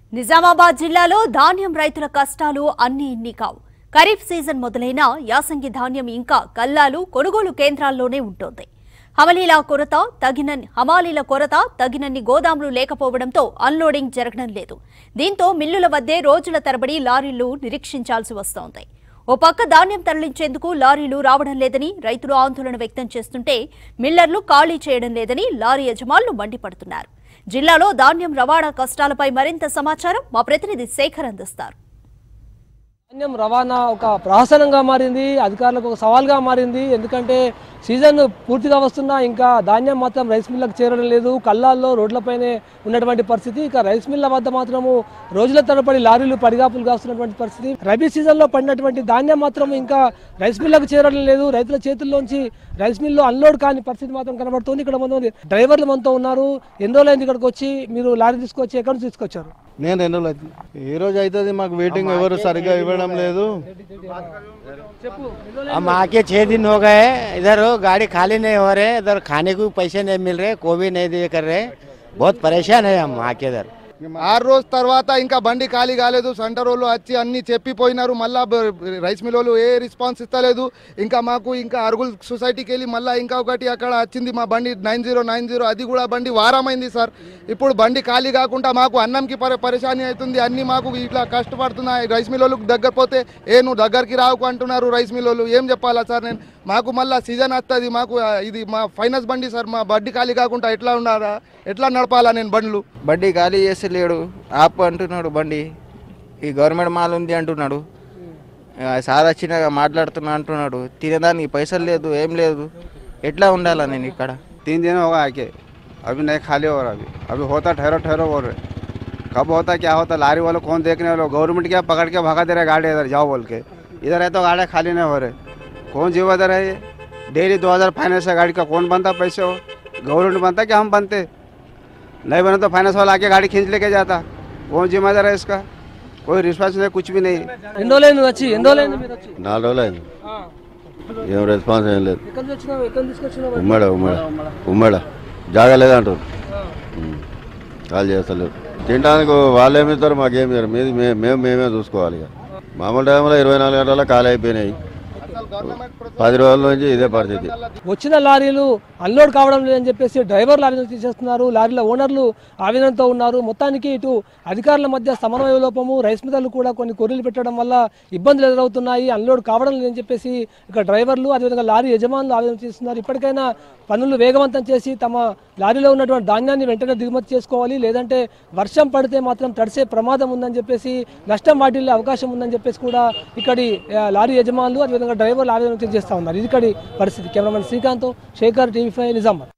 నిజామాబాద్ జిల్లాలో ధాన్యం రైతుల కష్టాలు అన్ని ఇన్ని కావు ఖరీఫ్ సీజన్ మొదలైనా యాసంగి ధాన్యం ఇంకా కల్లాలు కొనుగోలు కేంద్రాల్లోనే ఉంటోంది హమలీల కొరత తగినన్ని హమాలీల కొరత తగినన్ని గోదాములు లేకపోవడంతో అన్లోడింగ్ జరగడం లేదు దీంతో మిల్లుల వద్దే రోజుల తరబడి లారీలు నిరీక్షించాల్సి వస్తోంది ఓ పక్క ధాన్యం తరలించేందుకు లారీలు రావడం లేదని రైతులు ఆందోళన వ్యక్తం చేస్తుంటే మిల్లర్లు ఖాళీ చేయడం లేదని లారీ యజమానులు మండిపడుతున్నారు జిల్లాలో ధాన్యం రవాణా కష్టాలపై మరింత సమాచారం మా ప్రతినిధి శేఖర్ అందిస్తారు ధాన్యం రవాణా ఒక ప్రహసనంగా మారింది అధికారులకు ఒక సవాల్గా మారింది ఎందుకంటే సీజన్ పూర్తిగా వస్తున్నా ఇంకా ధాన్యం మాత్రం రైస్ మిల్లకు చేరడం లేదు కళ్ళాల్లో రోడ్లపైనే ఉన్నటువంటి పరిస్థితి ఇక రైస్ మిల్ల వద్ద మాత్రము రోజుల తరబడి లారీలు పడిగాపులు కాస్తున్నటువంటి పరిస్థితి రబీ సీజన్లో పడినటువంటి ధాన్యం మాత్రం ఇంకా రైస్ మిల్లకు చేరడం లేదు రైతుల చేతుల్లోంచి రైస్ మిల్లో అన్లోడ్ కాని పరిస్థితి మాత్రం కనబడుతుంది ఇక్కడ మంది డ్రైవర్లు మనతో ఉన్నారు ఎన్ని రోజులైంది ఇక్కడికి వచ్చి మీరు లారీ తీసుకొచ్చి ఎక్కడి నుంచి తీసుకొచ్చారు నేను రెండు రోజులు అవుతుంది ఈ రోజు అవుతుంది మాకు వెయిటింగ్ ఎవరు సరిగ్గా ఇవ్వడం లేదు हम आके छह दिन हो गए इधर गाड़ी खाली नहीं हो रहे इधर खाने को भी पैसे नहीं मिल रहे को भी नहीं दे कर रहे बहुत परेशान है हम आके इधर ఆరు రోజు తర్వాత ఇంకా బండి ఖాళీ కాలేదు సెంటర్ వాళ్ళు వచ్చి అన్ని చెప్పిపోయినారు మళ్ళా బ- రైస్ మిల్ వాళ్ళు ఏ రెస్పాన్స్ ఇస్తలేదు ఇంకా మాకు ఇంకా అరుగుల్ సొసైటీకి వెళ్ళి మళ్ళీ ఇంకా ఒకటి అక్కడ వచ్చింది మా బండి నైన్ జీరో నైన్ జీరో అది కూడా బండి వారమైంది సార్ ఇప్పుడు బండి ఖాళీ కాకుండా మాకు అన్నంకి పరి పరిశాని అవుతుంది అన్ని మాకు ఇట్లా కష్టపడుతున్నాయి రైస్ మిల్ వాళ్ళకి దగ్గర పోతే ఏ నువ్వు దగ్గరికి రావుకు అంటున్నారు రైస్ మిల్ వాళ్ళు ఏం చెప్పాలా సార్ నేను మాకు మళ్ళీ సీజన్ వస్తుంది మాకు ఆ, ఇది మా ఫైనాన్స్ బండి సార్ మా బండి ఖాళీ కాకుండా ఎట్లా ఉన్నారా ఎట్లా నడపాలా నేను బండ్లు బండి ఖాళీ చేస్తలేడు ఆపు అంటున్నాడు బండి ఈ గవర్నమెంట్ మాల్ ఉంది అంటున్నాడు ఆ సార్ వచ్చినాక మాట్లాడుతున్నా అంటున్నాడు తినేదానికి పైసలు లేదు ఏం లేదు ఎట్లా ఉండాలా నేను ఇక్కడ तीन दिन होगा आके अभी नहीं खाली हो रहा अभी अभी होता ठहरो ठहरो बोल रहे कब होता क्या होता लारी वालों कौन देखने वाले गवर्नमेंट क्या पकड़ के भगा दे रहे गाड़ी इधर जाओ बोल के इधर है तो गाड़ी खाली नहीं हो रहे कौन जीव इधर है ये डेली दो हज़ार फाइनेंस है गाड़ी का कौन बनता पैसे हो गवर्नमेंट बनता क्या हम बनते नहीं बने तो फाइनेंस वाला आके गाड़ी खींच लेके जाता कौन जिम्मेदार है इसका कोई रिस्पॉन्स नहीं कुछ भी नहीं ఎన్ని రోజులైంది వచ్చి ఎన్ని రోజులైంది మీరు వచ్చి నాలుగు రోజులు అయింది ఏం రెస్పాన్స్ ఏం లేదు ఎక్కడి నుంచి వచ్చినావు ఎక్కడి నుంచి తీసుకొచ్చినావు ఉమ్మడ ఉమ్మడ ఉమ్మడ జాగలేదంటారు కాల్ చేస్తలేరు తినడానికి వాళ్ళు ఏమి ఇస్తారు మాకేమి ఇస్తారు మీది మే- మేము మేమే చూసుకోవాలి ఇక మామూలు టైంలో ఇరవై నాలుగు గంటల ఖాళీ అయిపోయినాయి పది రోజుల నుంచి ఇదే పరిస్థితి వచ్చిన లారీలు అన్లోడ్ కావడం లేదని చెప్పేసి డ్రైవర్ లారీలు తీసేస్తున్నారు లారీల ఓనర్లు ఆవేదనతో ఉన్నారు మొత్తానికి ఇటు అధికారుల మధ్య సమన్వయ లోపము రైస్ మిల్లర్లు కూడా కొన్ని కొర్రీలు పెట్టడం వల్ల ఇబ్బందులు ఎదురవుతున్నాయి అన్లోడ్ కావడం లేదని చెప్పేసి ఇక డ్రైవర్లు అదేవిధంగా లారీ యజమానులు ఆవేదన చేస్తున్నారు ఇప్పటికైనా పనులు వేగవంతం చేసి తమ లారీలో ఉన్నటువంటి ధాన్యాన్ని వెంటనే దిగుమతి చేసుకోవాలి లేదంటే వర్షం పడితే మాత్రం తడిసే ప్రమాదం ఉందని చెప్పేసి నష్టం వాటిల్లే అవకాశం ఉందని చెప్పేసి కూడా ఇక్కడి ఆ, లారీ యజమానులు అదేవిధంగా డ్రైవర్లు ఆవేదన వ్యక్తం చేస్తూ ఉన్నారు ఇది ఇక్కడి పరిస్థితి cameraman Srikanth Shekhar TV five Nizamabad